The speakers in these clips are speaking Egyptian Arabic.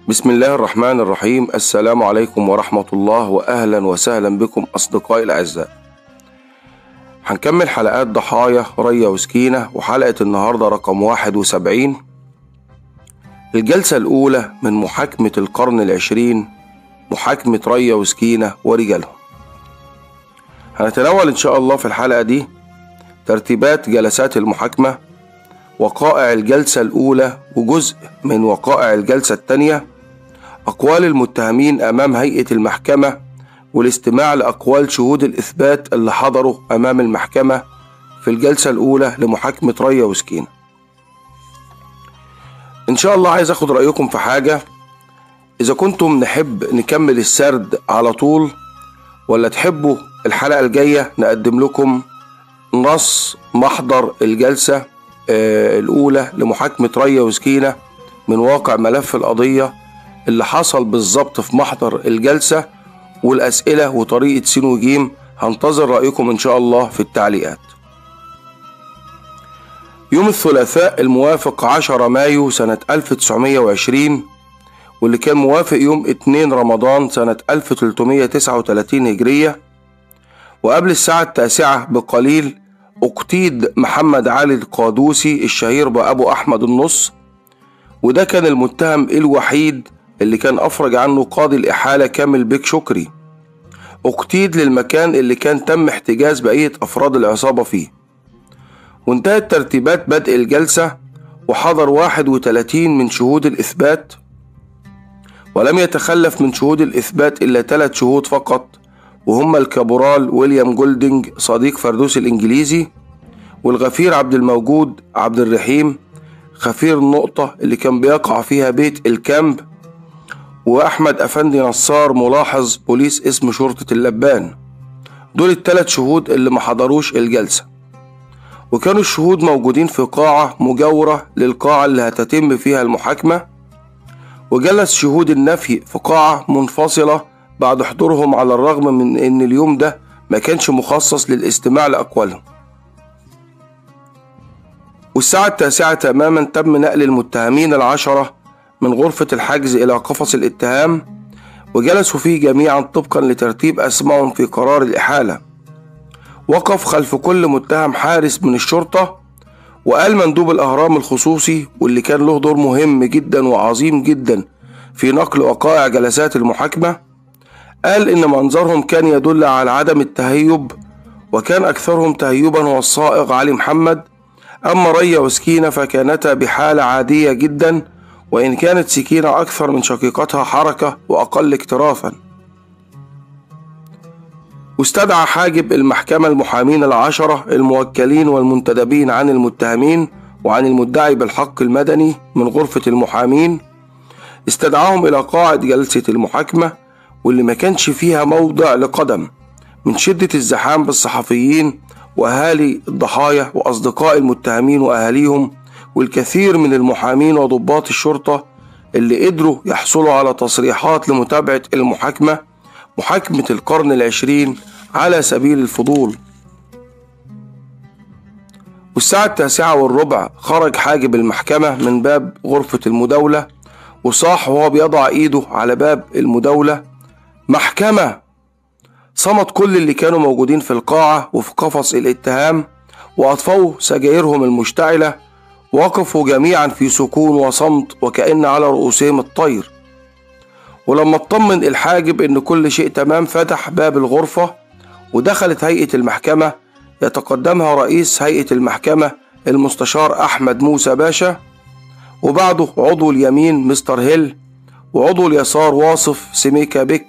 بسم الله الرحمن الرحيم السلام عليكم ورحمة الله وأهلا وسهلا بكم أصدقائي الأعزاء هنكمل حلقات ضحايا ريا وسكينة وحلقة النهاردة رقم 71 الجلسة الأولى من محاكمة القرن العشرين محاكمة ريا وسكينة ورجالهم هنتناول إن شاء الله في الحلقة دي ترتيبات جلسات المحاكمة وقائع الجلسة الأولى وجزء من وقائع الجلسة الثانية أقوال المتهمين أمام هيئة المحكمة والاستماع لأقوال شهود الإثبات اللي حضروا أمام المحكمة في الجلسة الأولى لمحاكمة ريا وسكينة إن شاء الله عايز أخد رأيكم في حاجة إذا كنتم نحب نكمل السرد على طول ولا تحبوا الحلقة الجاية نقدم لكم نص محضر الجلسة الأولى لمحاكمة ريا وسكينة من واقع ملف القضية اللي حصل بالظبط في محضر الجلسة والأسئلة وطريقة سين وجيم هنتظر رأيكم إن شاء الله في التعليقات يوم الثلاثاء الموافق 10 مايو سنة 1920 واللي كان موافق يوم 2 رمضان سنة 1339 هجرية وقبل الساعة التاسعة بقليل اقتيد محمد علي القادوسي الشهير بأبو أحمد النص وده كان المتهم الوحيد اللي كان أفرج عنه قاضي الإحالة كامل بيك شكري اقتيد للمكان اللي كان تم احتجاز بقية أفراد العصابة فيه وانتهت ترتيبات بدء الجلسة وحضر 31 من شهود الإثبات ولم يتخلف من شهود الإثبات إلا ثلاث شهود فقط وهم الكابورال ويليام جولدنج صديق فردوس الإنجليزي والغفير عبد الموجود عبد الرحيم خفير النقطة اللي كان بيقع فيها بيت الكامب وأحمد أفندي نصار ملاحظ بوليس اسم شرطة اللبان دول التلات شهود اللي ما حضروش الجلسة وكانوا الشهود موجودين في قاعة مجاورة للقاعة اللي هتتم فيها المحاكمة وجلس شهود النفي في قاعة منفصلة بعد حضورهم على الرغم من ان اليوم ده ما كانش مخصص للاستماع لأقوالهم والساعة التاسعة تماما تم نقل المتهمين العشرة من غرفة الحجز إلى قفص الاتهام وجلسوا فيه جميعا طبقا لترتيب أسمائهم في قرار الإحالة وقف خلف كل متهم حارس من الشرطة وقال مندوب الأهرام الخصوصي واللي كان له دور مهم جدا وعظيم جدا في نقل وقائع جلسات المحاكمة قال إن منظرهم كان يدل على عدم التهيب وكان أكثرهم تهيبا هو الصائغ علي محمد أما ريا وسكينة فكانتا بحالة عادية جدا وإن كانت سكينة أكثر من شقيقتها حركة وأقل اكتراثا واستدعى حاجب المحكمة المحامين العشرة الموكلين والمنتدبين عن المتهمين وعن المدعي بالحق المدني من غرفة المحامين استدعاهم إلى قاعة جلسة المحاكمة واللي ما كانش فيها موضع لقدم من شدة الزحام بالصحفيين وأهالي الضحايا وأصدقاء المتهمين وأهاليهم والكثير من المحامين وضباط الشرطة اللي قدروا يحصلوا على تصريحات لمتابعة المحاكمة محاكمة القرن العشرين على سبيل الفضول والساعة التاسعة والربع خرج حاجب المحكمة من باب غرفة المداولة وصاح وهو بيضع ايده على باب المداولة محكمة صمت كل اللي كانوا موجودين في القاعة وفي قفص الاتهام وأطفوا سجايرهم المشتعلة وقفوا جميعا في سكون وصمت وكأن على رؤوسهم الطير ولما اطمن الحاجب ان كل شيء تمام فتح باب الغرفة ودخلت هيئة المحكمة يتقدمها رئيس هيئة المحكمة المستشار أحمد موسى باشا وبعده عضو اليمين مستر هيل وعضو اليسار واصف سميكا بيك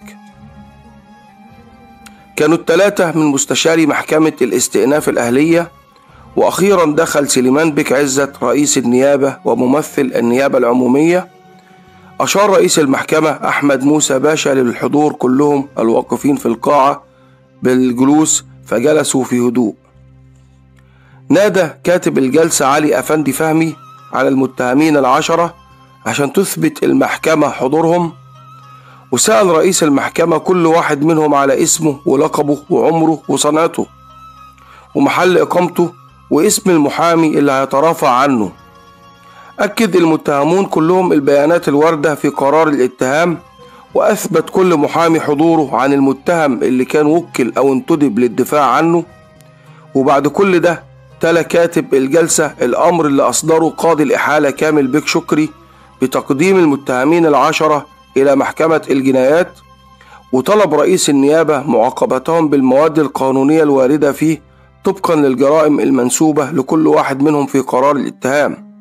كانوا الثلاثة من مستشاري محكمة الاستئناف الأهلية وأخيرا دخل سليمان بك عزت رئيس النيابة وممثل النيابة العمومية أشار رئيس المحكمة أحمد موسى باشا للحضور كلهم الواقفين في القاعة بالجلوس فجلسوا في هدوء نادى كاتب الجلسة علي أفندي فهمي على المتهمين العشرة عشان تثبت المحكمة حضورهم وسأل رئيس المحكمة كل واحد منهم على اسمه ولقبه وعمره وصنعته ومحل إقامته واسم المحامي اللي هيترافع عنه أكد المتهمون كلهم البيانات الواردة في قرار الاتهام وأثبت كل محامي حضوره عن المتهم اللي كان وكل أو انتدب للدفاع عنه وبعد كل ده تلا كاتب الجلسة الأمر اللي أصدره قاضي الإحالة كامل بيك شكري بتقديم المتهمين العشرة إلى محكمة الجنايات وطلب رئيس النيابة معاقبتهم بالمواد القانونية الواردة فيه طبقا للجرائم المنسوبة لكل واحد منهم في قرار الاتهام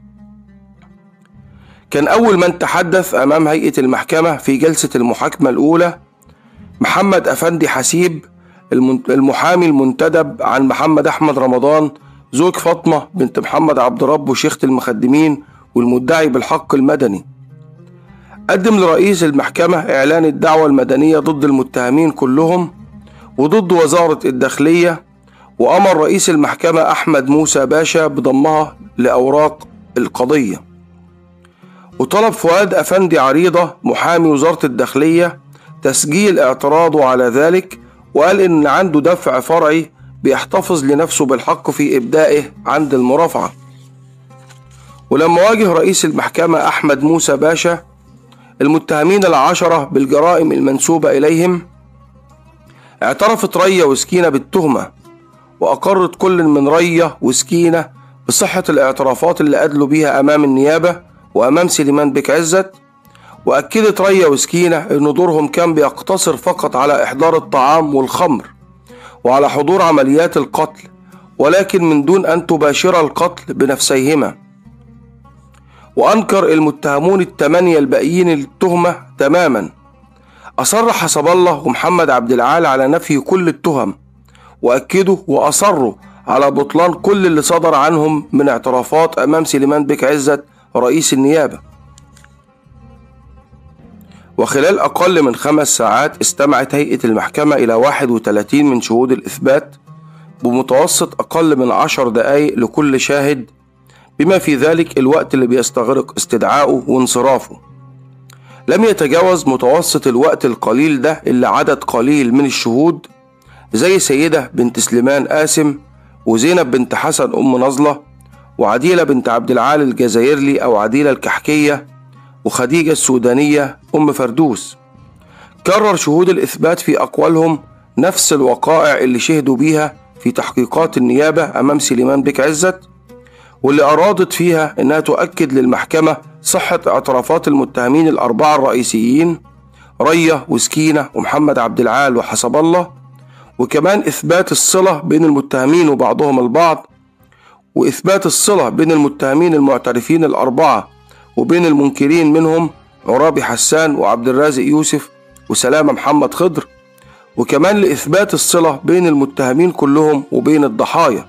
كان أول من تحدث أمام هيئة المحكمة في جلسة المحاكمة الأولى محمد أفندي حسيب المحامي المنتدب عن محمد أحمد رمضان زوج فاطمة بنت محمد عبد رب وشيخة المخدمين والمدعي بالحق المدني قدم لرئيس المحكمة إعلان الدعوة المدنية ضد المتهمين كلهم وضد وزارة الداخلية وأمر رئيس المحكمة أحمد موسى باشا بضمها لأوراق القضية وطلب فؤاد أفندي عريضة محامي وزارة الداخلية تسجيل اعتراضه على ذلك وقال إن عنده دفع فرعي بيحتفظ لنفسه بالحق في إبدائه عند المرافعة ولما واجه رئيس المحكمة أحمد موسى باشا المتهمين العشرة بالجرائم المنسوبة إليهم اعترفت ريا وسكينة بالتهمة وأقرت كل من ريا وسكينة بصحة الاعترافات اللي أدلوا بيها أمام النيابة وأمام سليمان بك عزت وأكدت ريا وسكينة إن دورهم كان بيقتصر فقط على إحضار الطعام والخمر وعلى حضور عمليات القتل ولكن من دون أن تباشر القتل بنفسيهما وأنكر المتهمون الثمانية الباقيين التهمة تماما أصر حسب الله ومحمد عبد العال على نفي كل التهم وأكدوا وأصروا على بطلان كل اللي صدر عنهم من اعترافات أمام سليمان بك عزت رئيس النيابة وخلال أقل من خمس ساعات استمعت هيئة المحكمة إلى 31 من شهود الإثبات بمتوسط أقل من عشر دقايق لكل شاهد بما في ذلك الوقت اللي بيستغرق استدعائه وانصرافه لم يتجاوز متوسط الوقت القليل ده اللي عدد قليل من الشهود زي سيدة بنت سليمان قاسم وزينب بنت حسن أم نظلة وعديلة بنت عبد العال الجزائرلي أو عديلة الكحكية وخديجة السودانية أم فردوس كرر شهود الإثبات في أقوالهم نفس الوقائع اللي شهدوا بيها في تحقيقات النيابة أمام سليمان بك عزت واللي أرادت فيها إنها تؤكد للمحكمة صحة اعترافات المتهمين الأربعة الرئيسيين ريا وسكينة ومحمد عبد العال وحسب الله وكمان إثبات الصلة بين المتهمين وبعضهم البعض وإثبات الصلة بين المتهمين المعترفين الأربعة وبين المنكرين منهم عرابي حسان وعبد الرازق يوسف وسلامة محمد خضر وكمان لإثبات الصلة بين المتهمين كلهم وبين الضحايا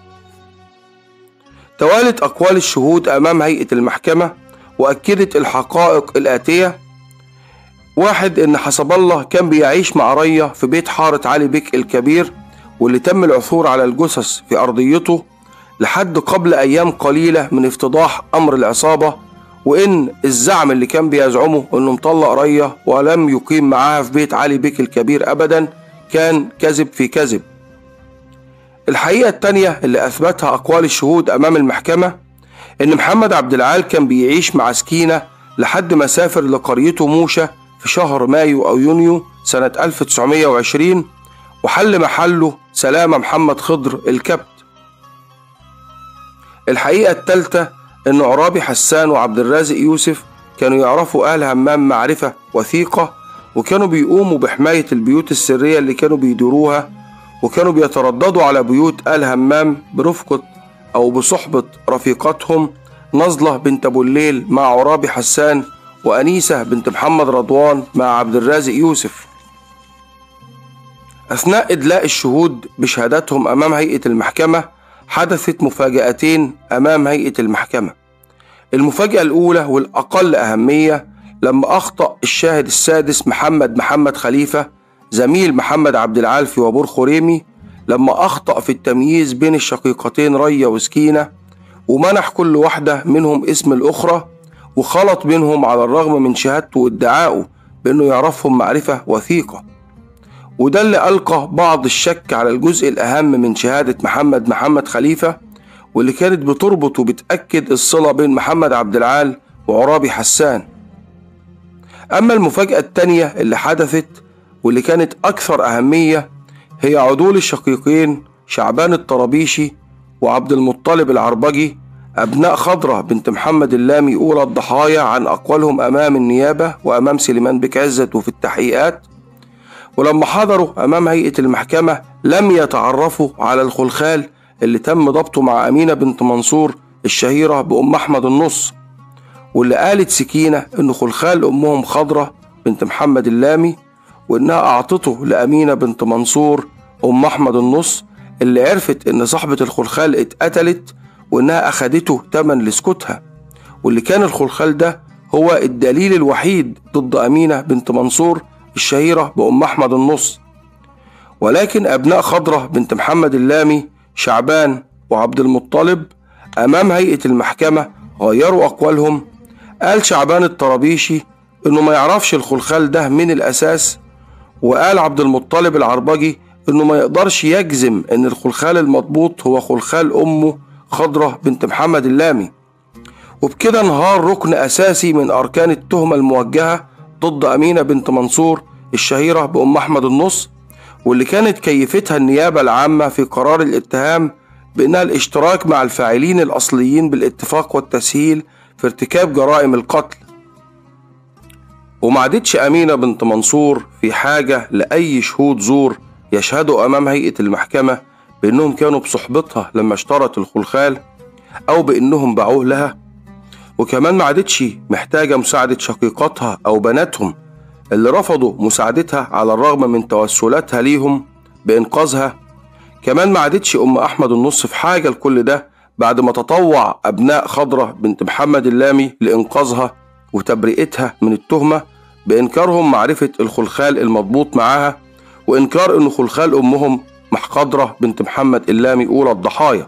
توالت أقوال الشهود أمام هيئة المحكمة وأكدت الحقائق الآتية واحد إن حسب الله كان بيعيش مع ريا في بيت حارة علي بك الكبير واللي تم العثور على الجثث في أرضيته لحد قبل أيام قليلة من افتضاح أمر العصابة وإن الزعم اللي كان بيزعمه إنه مطلق ريا ولم يقيم معاها في بيت علي بك الكبير أبدا كان كذب في كذب الحقيقة التانية اللي أثبتها أقوال الشهود أمام المحكمة إن محمد عبد العال كان بيعيش مع سكينة لحد ما سافر لقريته موشة في شهر مايو أو يونيو سنة 1920 وحل محله سلامة محمد خضر الكبت الحقيقة التالتة إن عرابي حسان وعبد الرازق يوسف كانوا يعرفوا أهل همام معرفة وثيقة وكانوا بيقوموا بحماية البيوت السرية اللي كانوا بيدوروها وكانوا بيترددوا على بيوت آل همام برفقة أو بصحبة رفيقاتهم نظلة بنت أبو الليل مع عرابي حسان وأنيسة بنت محمد رضوان مع عبد الرازق يوسف أثناء إدلاء الشهود بشهاداتهم أمام هيئة المحكمة حدثت مفاجأتين أمام هيئة المحكمة المفاجأة الأولى والأقل أهمية لما أخطأ الشاهد السادس محمد محمد خليفة زميل محمد عبد العال في وابور خريمي لما أخطأ في التمييز بين الشقيقتين ريا وسكينة ومنح كل واحدة منهم اسم الأخرى وخلط بينهم على الرغم من شهادته وادعائه بأنه يعرفهم معرفة وثيقة وده اللي ألقى بعض الشك على الجزء الأهم من شهادة محمد محمد خليفة واللي كانت بتربط وبتأكد الصلة بين محمد عبد العال وعرابي حسان أما المفاجأة التانية اللي حدثت واللي كانت أكثر أهمية هي عدول الشقيقين شعبان الطرابيشي وعبد المطلب العربجي أبناء خضرة بنت محمد اللامي أولى الضحايا عن أقوالهم أمام النيابة وأمام سليمان بك عزت وفي التحقيقات ولما حضروا أمام هيئة المحكمة لم يتعرفوا على الخلخال اللي تم ضبطه مع أمينة بنت منصور الشهيرة بأم أحمد النص واللي قالت سكينة إن خلخال أمهم خضرة بنت محمد اللامي وإنها أعطته لأمينة بنت منصور أم أحمد النص اللي عرفت إن صاحبة الخلخال اتقتلت وإنها أخدته تمن لسكوتها واللي كان الخلخال ده هو الدليل الوحيد ضد أمينة بنت منصور الشهيرة بأم أحمد النص ولكن أبناء خضرة بنت محمد اللامي شعبان وعبد المطلب أمام هيئة المحكمة غيروا أقوالهم قال شعبان الطرابيشي إنه ما يعرفش الخلخال ده من الأساس وقال عبد المطلب العربجي إنه ما يقدرش يجزم إن الخلخال المضبوط هو خلخال أمه خضرة بنت محمد اللامي وبكده انهار ركن أساسي من أركان التهمة الموجهة ضد أمينة بنت منصور الشهيرة بأم أحمد النص واللي كانت كيفتها النيابة العامة في قرار الاتهام بأنها الاشتراك مع الفاعلين الأصليين بالاتفاق والتسهيل في ارتكاب جرائم القتل وما عادتش أمينة بنت منصور في حاجة لأي شهود زور يشهدوا أمام هيئة المحكمة بأنهم كانوا بصحبتها لما اشترت الخلخال أو بأنهم باعوه لها وكمان ما عادتش محتاجة مساعدة شقيقاتها أو بناتهم اللي رفضوا مساعدتها على الرغم من توسلاتها ليهم بإنقاذها كمان ما عادتش أم أحمد النص في حاجة لكل ده بعد ما تطوع أبناء خضرة بنت محمد اللامي لإنقاذها وتبرئتها من التهمة بإنكارهم معرفة الخلخال المضبوط معاها وإنكار إن خلخال أمهم محقدرة بنت محمد اللامي أولى الضحايا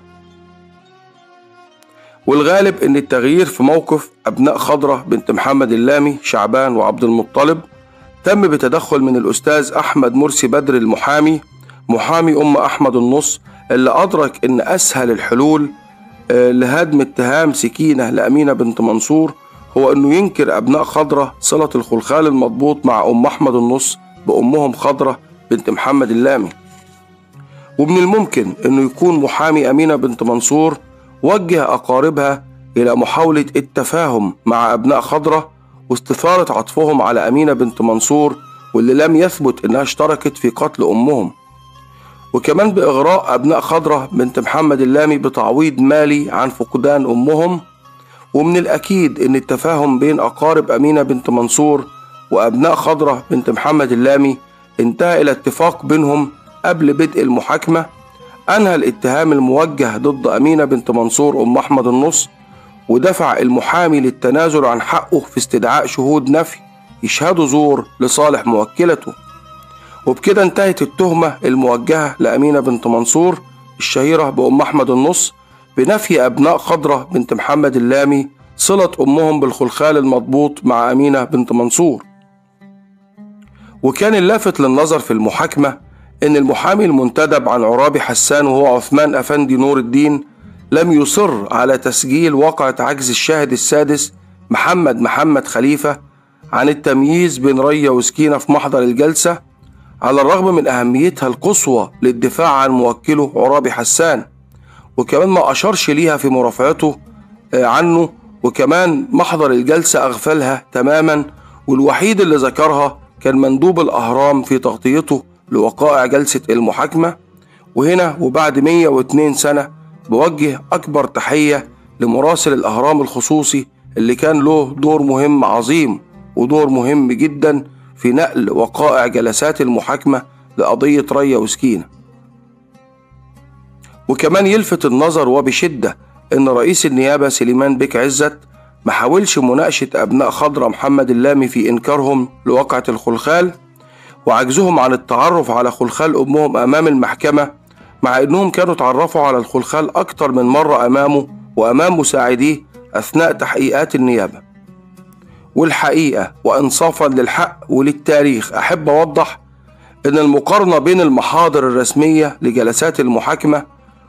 والغالب إن التغيير في موقف أبناء خضرة بنت محمد اللامي شعبان وعبد المطلب تم بتدخل من الأستاذ أحمد مرسي بدر المحامي محامي أم أحمد النص اللي أدرك إن أسهل الحلول لهدم اتهام سكينة لأمينة بنت منصور هو إنه ينكر أبناء خضرة صلة الخلخال المضبوط مع أم أحمد النص بأمهم خضرة بنت محمد اللامي ومن الممكن إنه يكون محامي أمينة بنت منصور وجه أقاربها إلى محاولة التفاهم مع أبناء خضرة واستثارة عطفهم على أمينة بنت منصور واللي لم يثبت إنها اشتركت في قتل أمهم وكمان بإغراء أبناء خضرة بنت محمد اللامي بتعويض مالي عن فقدان أمهم ومن الأكيد إن التفاهم بين أقارب أمينة بنت منصور وأبناء خضرة بنت محمد اللامي انتهى إلى اتفاق بينهم قبل بدء المحاكمة أنهى الاتهام الموجه ضد أمينة بنت منصور أم أحمد النص ودفع المحامي للتنازل عن حقه في استدعاء شهود نفي يشهدوا زور لصالح موكلته وبكده انتهت التهمة الموجهة لأمينة بنت منصور الشهيرة بأم أحمد النص بنفي أبناء خضرة بنت محمد اللامي صلة أمهم بالخلخال المضبوط مع أمينة بنت منصور وكان اللافت للنظر في المحاكمة إن المحامي المنتدب عن عرابي حسان وهو عثمان أفندي نور الدين لم يصر على تسجيل واقعة عجز الشاهد السادس محمد محمد خليفة عن التمييز بين ريا وسكينة في محضر الجلسة على الرغم من أهميتها القصوى للدفاع عن موكله عرابي حسان وكمان ما أشارش ليها في مرافعته عنه وكمان محضر الجلسة أغفلها تماما والوحيد اللي ذكرها كان مندوب الأهرام في تغطيته لوقائع جلسة المحاكمة وهنا وبعد 102 سنة بوجه أكبر تحية لمراسل الأهرام الخصوصي اللي كان له دور مهم عظيم ودور مهم جدا في نقل وقائع جلسات المحاكمة لقضية ريا وسكينة وكمان يلفت النظر وبشدة إن رئيس النيابة سليمان بك عزت ما حاولش مناقشة أبناء خضرة محمد اللامي في إنكارهم لواقعة الخلخال وعجزهم عن التعرف على خلخال أمهم أمام المحكمة مع إنهم كانوا اتعرفوا على الخلخال أكتر من مرة أمامه وأمام مساعديه أثناء تحقيقات النيابة والحقيقة وإنصافا للحق وللتاريخ أحب أوضح إن المقارنة بين المحاضر الرسمية لجلسات المحاكمة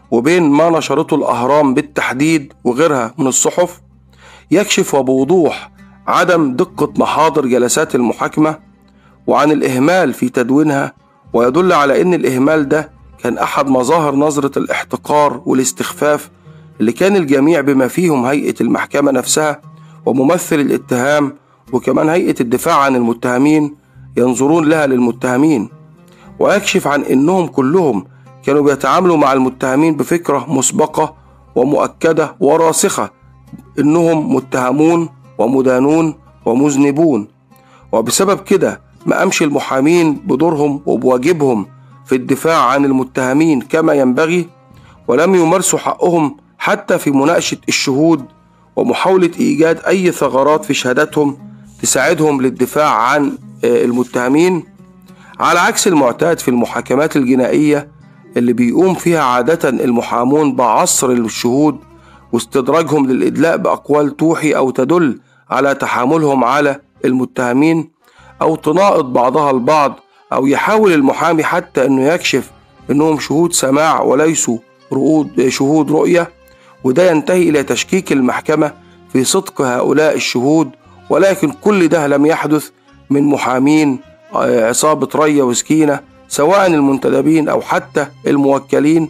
وبين ما نشرته الأهرام بالتحديد وغيرها من الصحف يكشف وبوضوح عدم دقة محاضر جلسات المحاكمة وعن الإهمال في تدوينها ويدل على أن الإهمال ده كان أحد مظاهر نظرة الاحتقار والاستخفاف اللي كان الجميع بما فيهم هيئة المحكمة نفسها وممثل الاتهام وكمان هيئة الدفاع عن المتهمين ينظرون لها للمتهمين ويكشف عن أنهم كلهم كانوا بيتعاملوا مع المتهمين بفكرة مسبقة ومؤكدة وراسخة إنهم متهمون ومدانون ومذنبون وبسبب كده ما قامش المحامين بدورهم وبواجبهم في الدفاع عن المتهمين كما ينبغي ولم يمارسوا حقهم حتى في مناقشة الشهود ومحاولة إيجاد أي ثغرات في شهاداتهم تساعدهم للدفاع عن المتهمين على عكس المعتاد في المحاكمات الجنائية اللي بيقوم فيها عادة المحامون بعصر الشهود واستدراجهم للإدلاء بأقوال توحي أو تدل على تحاملهم على المتهمين أو تناقض بعضها البعض أو يحاول المحامي حتى أنه يكشف أنهم شهود سماع وليسوا رؤود شهود رؤية وده ينتهي إلى تشكيك المحكمة في صدق هؤلاء الشهود ولكن كل ده لم يحدث من محامين عصابة ريا وسكينة سواء المنتدبين أو حتى الموكلين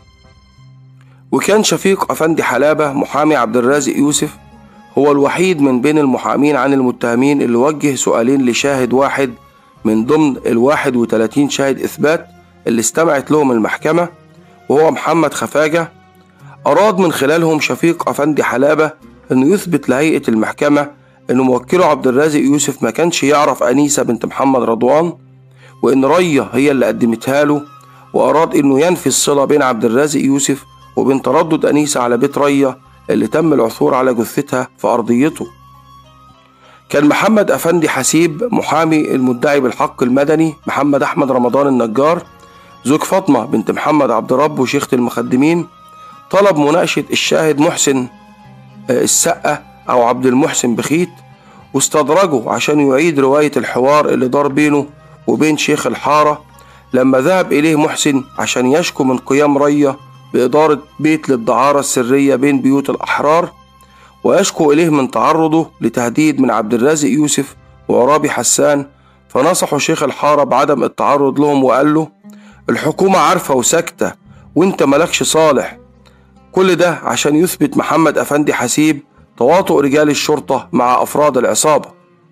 وكان شفيق أفندي حلابة محامي عبد الرازق يوسف هو الوحيد من بين المحامين عن المتهمين اللي وجه سؤالين لشاهد واحد من ضمن الواحد وتلاتين شاهد إثبات اللي استمعت لهم المحكمة وهو محمد خفاجة أراد من خلالهم شفيق أفندي حلابة أنه يثبت لهيئة المحكمة أن موكله عبد الرازق يوسف ما كانش يعرف أنيسة بنت محمد رضوان وإن ريا هي اللي قدمتها له وأراد إنه ينفي الصلة بين عبد الرازق يوسف وبين تردد أنيسة على بيت ريا اللي تم العثور على جثتها في أرضيته كان محمد أفندي حسيب محامي المدعي بالحق المدني محمد أحمد رمضان النجار زوج فاطمة بنت محمد عبد رب وشيخة المخدمين طلب مناقشة الشاهد محسن السقة أو عبد المحسن بخيت واستدرجه عشان يعيد رواية الحوار اللي دار بينه وبين شيخ الحارة لما ذهب إليه محسن عشان يشكو من قيام ريا بإدارة بيت للدعارة السرية بين بيوت الأحرار ويشكو إليه من تعرضه لتهديد من عبد الرازق يوسف وعرابي حسان فنصحوا شيخ الحارة بعدم التعرض لهم وقال له الحكومة عارفة وساكتة وانت ملكش صالح كل ده عشان يثبت محمد أفندي حسيب تواطؤ رجال الشرطة مع أفراد العصابة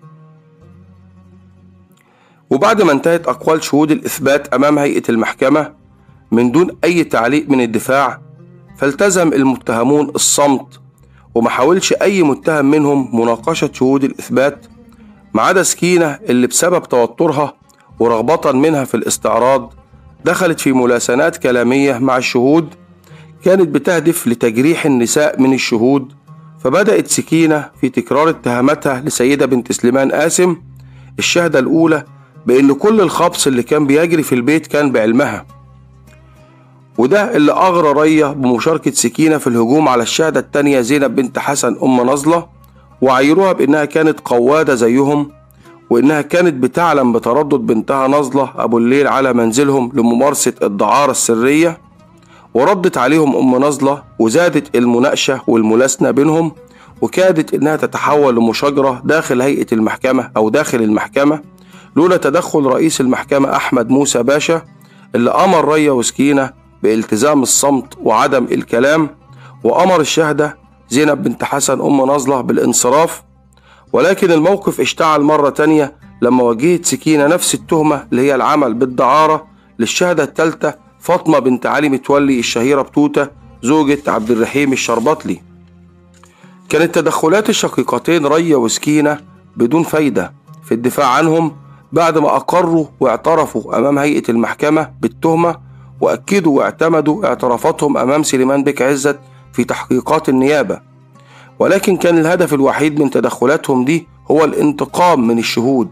وبعد ما انتهت أقوال شهود الإثبات أمام هيئة المحكمة من دون أي تعليق من الدفاع فالتزم المتهمون الصمت وما حاولش أي متهم منهم مناقشة شهود الإثبات ما عدا سكينة اللي بسبب توترها ورغبة منها في الاستعراض دخلت في ملاسنات كلامية مع الشهود كانت بتهدف لتجريح النساء من الشهود فبدأت سكينة في تكرار اتهاماتها لسيدة بنت سليمان قاسم الشهادة الأولى بأن كل الخبص اللي كان بيجري في البيت كان بعلمها وده اللي أغرى ريا بمشاركة سكينة في الهجوم على الشهادة التانية زينب بنت حسن أم نظلة وعيروها بأنها كانت قوادة زيهم وإنها كانت بتعلم بتردد بنتها نظلة أبو الليل على منزلهم لممارسة الدعارة السرية وردت عليهم أم نظلة وزادت المناقشة والملاسنة بينهم وكادت إنها تتحول لمشاجرة داخل هيئة المحكمة أو داخل المحكمة لولا تدخل رئيس المحكمة أحمد موسى باشا اللي أمر ريا وسكينة بالتزام الصمت وعدم الكلام وأمر الشهدة زينب بنت حسن أم نظلة بالانصراف ولكن الموقف اشتعل مرة تانية لما وجهت سكينة نفس التهمة اللي هي العمل بالدعارة للشهدة التالتة فاطمة بنت علي متولي الشهيرة بتوتة زوجة عبد الرحيم الشربطلي كانت تدخلات الشقيقتين ريا وسكينة بدون فايدة في الدفاع عنهم بعد ما أقروا واعترفوا أمام هيئة المحكمة بالتهمة وأكدوا واعتمدوا اعترافاتهم أمام سليمان بك عزت في تحقيقات النيابة ولكن كان الهدف الوحيد من تدخلاتهم دي هو الانتقام من الشهود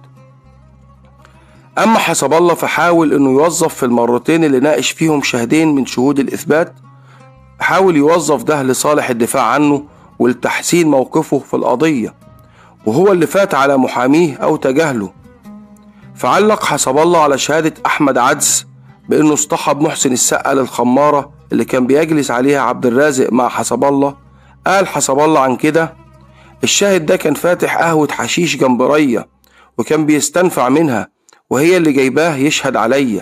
أما حسب الله فحاول إنه يوظف في المرتين اللي ناقش فيهم شاهدين من شهود الإثبات حاول يوظف ده لصالح الدفاع عنه ولتحسين موقفه في القضية وهو اللي فات على محاميه أو تجاهله فعلق حسب الله على شهادة أحمد عدس بأنه اصطحب محسن السقا للخمارة اللي كان بيجلس عليها عبد الرازق مع حسب الله قال حسب الله عن كده الشاهد ده كان فاتح قهوة حشيش جنب ريا وكان بيستنفع منها وهي اللي جايباه يشهد عليا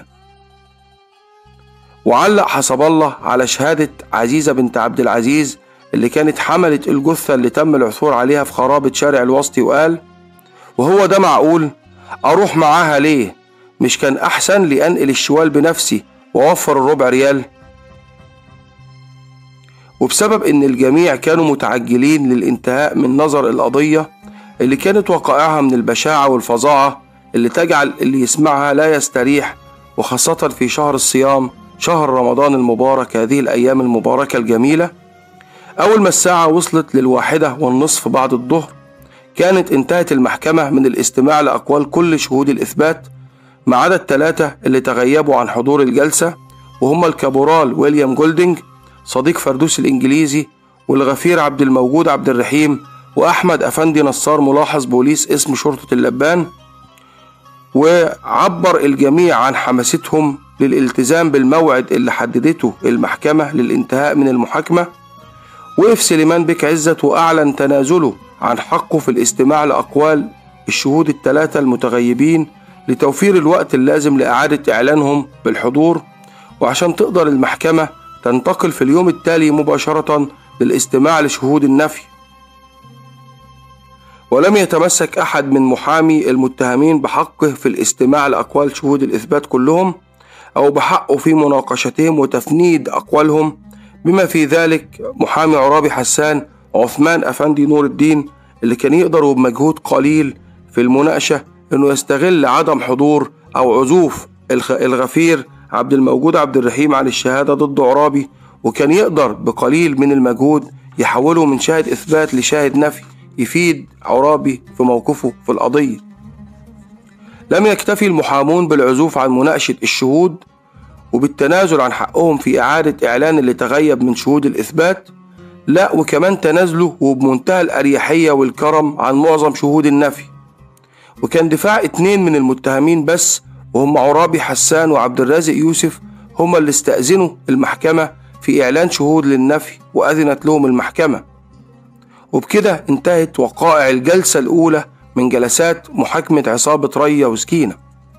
وعلق حسب الله على شهادة عزيزة بنت عبد العزيز اللي كانت حملت الجثة اللي تم العثور عليها في خرابة شارع الوسطي وقال وهو ده معقول أروح معاها ليه مش كان أحسن لي أنقل الشوال بنفسي وأوفر الربع ريال وبسبب إن الجميع كانوا متعجلين للانتهاء من نظر القضية اللي كانت وقائعها من البشاعة والفظاعة اللي تجعل اللي يسمعها لا يستريح وخاصة في شهر الصيام شهر رمضان المبارك هذه الأيام المباركة الجميلة أول ما الساعة وصلت للواحدة والنصف بعد الظهر كانت انتهت المحكمة من الاستماع لأقوال كل شهود الإثبات ما عدا الثلاثة اللي تغيبوا عن حضور الجلسة وهم الكابورال ويليام جولدنج صديق فردوس الإنجليزي والغفير عبد الموجود عبد الرحيم وأحمد أفندي نصار ملاحظ بوليس اسم شرطة اللبان وعبر الجميع عن حماستهم للالتزام بالموعد اللي حددته المحكمة للانتهاء من المحاكمة وقف سليمان بك عزت وأعلن تنازله عن حقه في الاستماع لأقوال الشهود الثلاثة المتغيبين لتوفير الوقت اللازم لإعادة إعلانهم بالحضور وعشان تقدر المحكمة تنتقل في اليوم التالي مباشرة للاستماع لشهود النفي ولم يتمسك أحد من محامي المتهمين بحقه في الاستماع لأقوال شهود الإثبات كلهم أو بحقه في مناقشتهم وتفنيد أقوالهم بما في ذلك محامي عرابي حسان عثمان أفندي نور الدين اللي كان يقدر وبمجهود قليل في المناقشة إنه يستغل عدم حضور أو عزوف الغفير عبد الموجود عبد الرحيم عن الشهادة ضد عرابي وكان يقدر بقليل من المجهود يحوله من شاهد إثبات لشاهد نفي يفيد عرابي في موقفه في القضية لم يكتفي المحامون بالعزوف عن مناقشة الشهود وبالتنازل عن حقهم في إعادة إعلان اللي تغيب من شهود الإثبات لا وكمان تنازلوا وبمنتهى الأريحية والكرم عن معظم شهود النفي وكان دفاع اتنين من المتهمين بس وهم عرابي حسان وعبد الرازق يوسف هما اللي استأذنوا المحكمة في إعلان شهود للنفي وأذنت لهم المحكمة وبكده انتهت وقائع الجلسة الأولى من جلسات محاكمة عصابة ريا وسكينة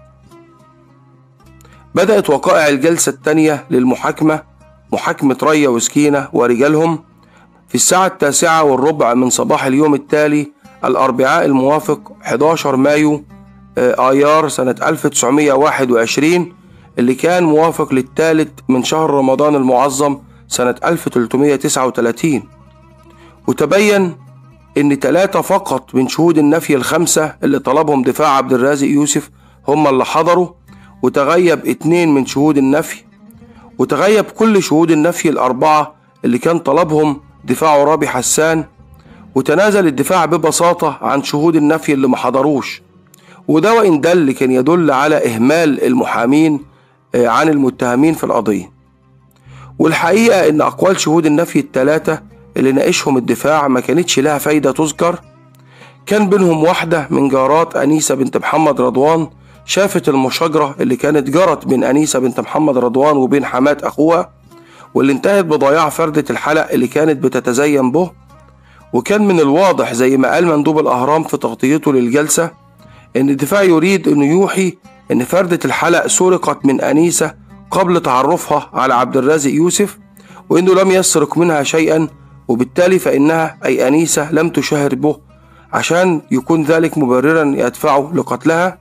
بدأت وقائع الجلسة الثانية للمحاكمة محاكمة ريا وسكينة ورجالهم في الساعة التاسعة والربع من صباح اليوم التالي الأربعاء الموافق 11 مايو آيار سنة 1921 اللي كان موافق للثالث من شهر رمضان المعظم سنة 1339 وتبين إن ثلاثة فقط من شهود النفي الخمسة اللي طلبهم دفاع عبد الرازق يوسف هم اللي حضروا وتغيب اتنين من شهود النفي وتغيب كل شهود النفي الأربعة اللي كان طلبهم دفاع عرابي حسان وتنازل الدفاع ببساطة عن شهود النفي اللي ما حضروش وده وإن دل كان يدل على إهمال المحامين عن المتهمين في القضية والحقيقة إن أقوال شهود النفي الثلاثة اللي ناقشهم الدفاع ما كانتش لها فايدة تذكر كان بينهم واحدة من جارات أنيسة بنت محمد رضوان شافت المشاجرة اللي كانت جرت بين أنيسة بنت محمد رضوان وبين حمات أخوها واللي انتهت بضياع فردة الحلق اللي كانت بتتزين به وكان من الواضح زي ما قال مندوب الأهرام في تغطيته للجلسة إن الدفاع يريد إنه يوحي إن فردة الحلق سرقت من أنيسة قبل تعرفها على عبد الرازق يوسف وإنه لم يسرق منها شيئا وبالتالي فإنها أي أنيسة لم تشاهر به عشان يكون ذلك مبررا يدفعه لقتلها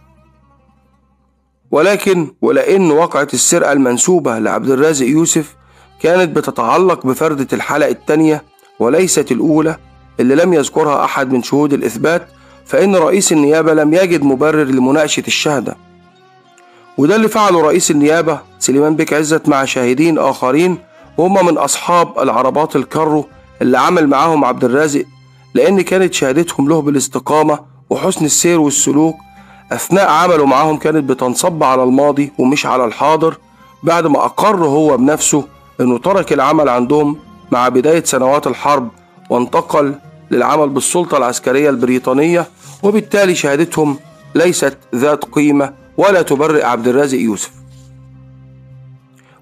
ولكن ولأن وقعة السرقة المنسوبة لعبد الرازق يوسف كانت بتتعلق بفردة الحلقة الثانية وليست الأولى اللي لم يذكرها أحد من شهود الإثبات فإن رئيس النيابة لم يجد مبرر لمناقشة الشهدة وده اللي فعله رئيس النيابة سليمان بك عزت مع شاهدين آخرين وهم من أصحاب العربات الكرو اللي عمل معاهم عبد الرازق لأن كانت شهادتهم له بالاستقامة وحسن السير والسلوك أثناء عمله معاهم كانت بتنصب على الماضي ومش على الحاضر بعد ما أقر هو بنفسه إنه ترك العمل عندهم مع بداية سنوات الحرب وانتقل للعمل بالسلطة العسكرية البريطانية وبالتالي شهادتهم ليست ذات قيمة ولا تبرئ عبد الرازق يوسف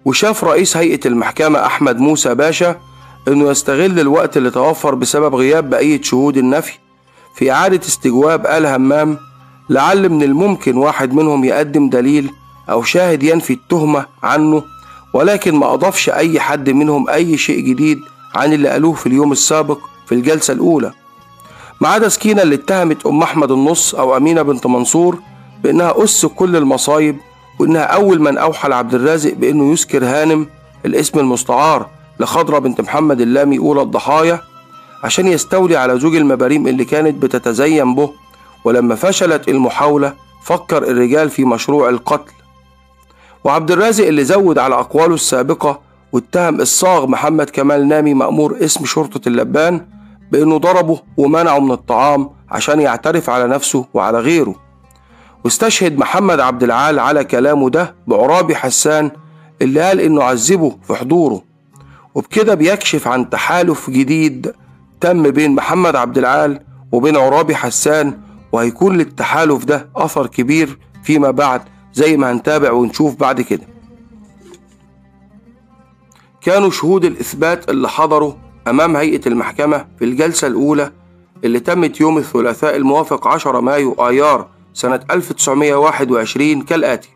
وشاف رئيس هيئة المحكمة أحمد موسى باشا إنه يستغل الوقت اللي توفر بسبب غياب بقية شهود النفي في إعادة استجواب آل همام لعل من الممكن واحد منهم يقدم دليل أو شاهد ينفي التهمة عنه ولكن ما أضافش أي حد منهم أي شيء جديد عن اللي قالوه في اليوم السابق في الجلسة الأولى ما عدا سكينة اللي اتهمت أم أحمد النص أو أمينة بنت منصور بإنها أس كل المصايب وإنها أول من أوحى لعبد الرازق بإنه يسكر هانم الاسم المستعار لخضرة بنت محمد اللامي أولى الضحايا عشان يستولي على زوج المباريم اللي كانت بتتزين به ولما فشلت المحاولة فكر الرجال في مشروع القتل وعبد الرازق اللي زود على أقواله السابقة واتهم الصاغ محمد كمال نامي مأمور اسم شرطة اللبان بأنه ضربه ومنعه من الطعام عشان يعترف على نفسه وعلى غيره واستشهد محمد عبد العال على كلامه ده بعرابي حسان اللي قال انه عذبه في حضوره وبكده بيكشف عن تحالف جديد تم بين محمد عبد العال وبين عرابي حسان وهيكون للتحالف ده أثر كبير فيما بعد زي ما هنتابع ونشوف بعد كده كانوا شهود الإثبات اللي حضروا أمام هيئة المحكمة في الجلسة الأولى اللي تمت يوم الثلاثاء الموافق 10 مايو آيار سنة 1921 كالآتي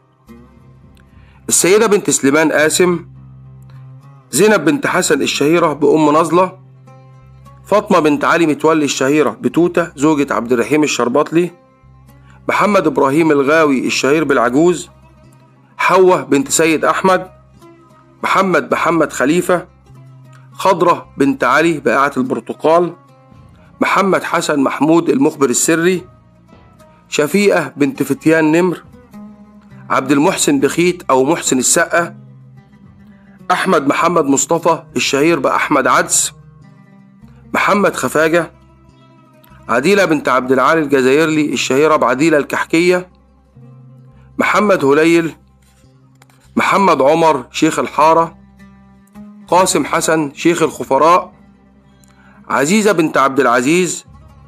السيدة بنت سليمان قاسم زينب بنت حسن الشهيرة بأم نظلة فاطمة بنت علي متولي الشهيرة بتوتة زوجة عبد الرحيم الشرباطلي محمد إبراهيم الغاوي الشهير بالعجوز حوة بنت سيد أحمد محمد محمد خليفة خضرة بنت علي بائعة البرتقال محمد حسن محمود المخبر السري شفيقة بنت فتيان نمر عبد المحسن بخيت أو محسن السقة أحمد محمد مصطفى الشهير بأحمد عدس محمد خفاجة عديلة بنت عبد العالي الجزائرلي الشهيرة بعديلة الكحكية محمد هليل محمد عمر شيخ الحارة قاسم حسن شيخ الخفراء عزيزة بنت عبد العزيز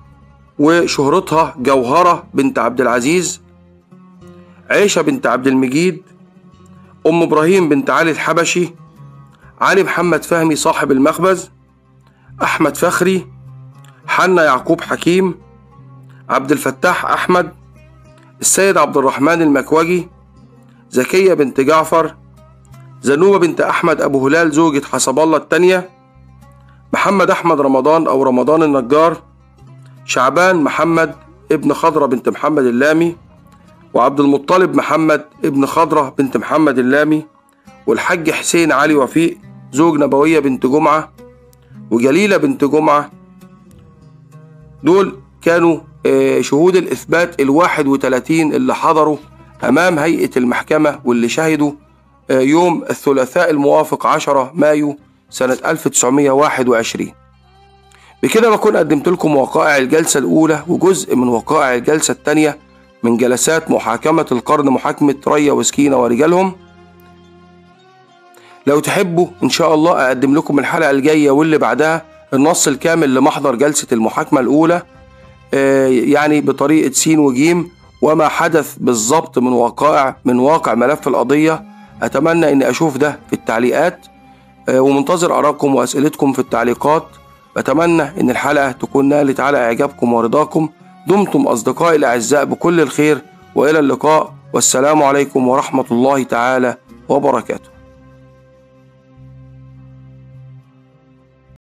وشهرتها جوهرة بنت عبد العزيز عيشة بنت عبد المجيد أم إبراهيم بنت علي الحبشي علي محمد فهمي صاحب المخبز أحمد فخري حنا يعقوب حكيم عبد الفتاح أحمد السيد عبد الرحمن المكوجي زكية بنت جعفر زنوبة بنت أحمد أبو هلال زوجة حسب الله التانية محمد أحمد رمضان أو رمضان النجار شعبان محمد ابن خضرة بنت محمد اللامي وعبد المطلب محمد ابن خضرة بنت محمد اللامي والحاج حسين علي وفيق زوج نبوية بنت جمعة وجليلة بنت جمعة دول كانوا شهود الإثبات الواحد وتلاتين اللي حضروا أمام هيئة المحكمة واللي شهدوا يوم الثلاثاء الموافق 10 مايو سنة 1921 بكده بكون قدمت لكم وقائع الجلسة الأولى وجزء من وقائع الجلسة الثانية من جلسات محاكمة القرن محاكمة ريا وسكينة ورجالهم لو تحبوا إن شاء الله أقدم لكم الحلقة الجاية واللي بعدها النص الكامل لمحضر جلسة المحاكمة الأولى يعني بطريقة سين وجيم وما حدث بالظبط من وقائع من واقع ملف القضية أتمنى إني أشوف ده في التعليقات ومنتظر آرائكم وأسئلتكم في التعليقات بتمنى إن الحلقة تكون نالت على إعجابكم ورضاكم دمتم أصدقائي الأعزاء بكل الخير وإلى اللقاء والسلام عليكم ورحمة الله تعالى وبركاته